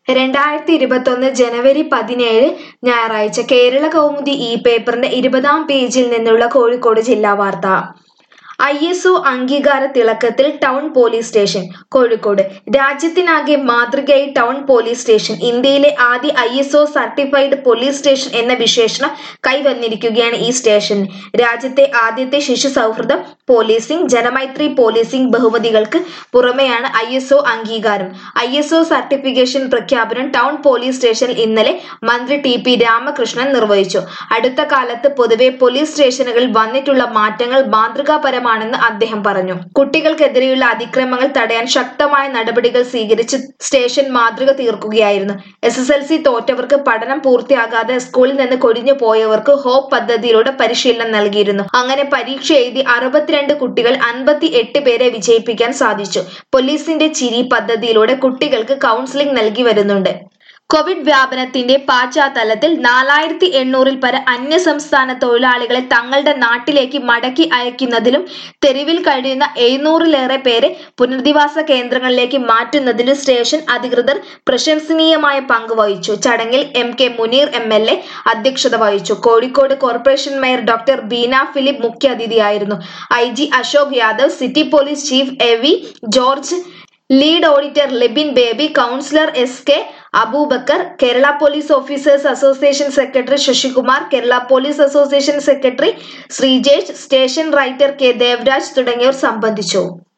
രണ്ടായിരത്തി ഇരുപത്തൊന്ന് ജനുവരി പതിനേഴ് ഞായറാഴ്ച കേരള കൗമുദി ഈ പേപ്പറിന്റെ ഇരുപതാം പേജിൽ നിന്നുള്ള കോഴിക്കോട് ജില്ലാ വാർത്ത ഐ എസ് ഒ അംഗീകാര തിളക്കത്തിൽ ടൗൺ പോലീസ് സ്റ്റേഷൻ കോഴിക്കോട് രാജ്യത്തിനാകെ മാതൃകയായി ടൗൺ പോലീസ് സ്റ്റേഷൻ ഇന്ത്യയിലെ ആദ്യ I S O certified police station എന്ന വിശേഷണം കൈവന്നിരിക്കുകയാണ് ഈ സ്റ്റേഷൻ രാജ്യത്തെ ആദ്യത്തെ ശിശു സൗഹൃദ പോലീസിംഗ് ജനമൈത്രി പോലീസിംഗ് ബഹുമതികൾക്ക് പുറമെയാണ് ഐ എസ് ഒ അംഗീകാരം ഐ എസ് ഒ സർട്ടിഫിക്കേഷൻ പ്രഖ്യാപനം ടൗൺ പോലീസ് സ്റ്റേഷനിൽ ഇന്നലെ മന്ത്രി ടി പി രാമകൃഷ്ണൻ നിർവഹിച്ചു അടുത്ത കാലത്ത് പൊതുവെ പോലീസ് സ്റ്റേഷനുകളിൽ വന്നിട്ടുള്ള മാറ്റങ്ങൾ മാതൃകാപരമാണെന്ന് അദ്ദേഹം പറഞ്ഞു കുട്ടികൾക്കെതിരെയുള്ള അതിക്രമങ്ങൾ തടയാൻ ശക്തമായ നടപടികൾ സ്വീകരിച്ച് സ്റ്റേഷൻ മാതൃക തീർക്കുകയായിരുന്നു എസ് എസ് എൽ സി തോറ്റവർക്ക് പഠനം പൂർത്തിയാകാതെ സ്കൂളിൽ നിന്ന് കൊഴിഞ്ഞു പോയവർക്ക് ഹോപ്പ് പദ്ധതിയിലൂടെ പരിശീലനം നൽകിയിരുന്നു അങ്ങനെ പരീക്ഷ എഴുതി അറുപത്തിരണ്ട് കുട്ടികൾ അൻപത്തി എട്ട് പേരെ വിജയിപ്പിക്കാൻ സാധിച്ചു പോലീസിന്റെ ചിരി പദ്ധതിയിലൂടെ കുട്ടികൾക്ക് കൗൺസിലിംഗ് നൽകി വരുന്നുണ്ട് കോവിഡ് വ്യാപനത്തിന്റെ പശ്ചാത്തലത്തിൽ നാലായിരത്തി എണ്ണൂറിൽ പര അന്യസംസ്ഥാന തൊഴിലാളികളെ തങ്ങളുടെ നാട്ടിലേക്ക് മടക്കി അയക്കുന്നതിലും തെരുവിൽ കഴിയുന്ന എഴുന്നൂറിലേറെ പേരെ പുനരധിവാസ കേന്ദ്രങ്ങളിലേക്ക് മാറ്റുന്നതിലും സ്റ്റേഷൻ അധികൃതർ പ്രശംസനീയമായ പങ്ക് വഹിച്ചു ചടങ്ങിൽ M K Muneer M L A അധ്യക്ഷത വഹിച്ചു Kozhikode corporation mayor doctor Beena Philip മുഖ്യാതിഥിയായിരുന്നു I G Ashok Yadav city police chief A V George lead auditor Lebin Baby councillor S K Aboobacker Kerala police officers association secretary Sasikumar Kerala police association secretary Sreejesh station writer K Devaraj തുടങ്ങിയവർ സംബന്ധിച്ചു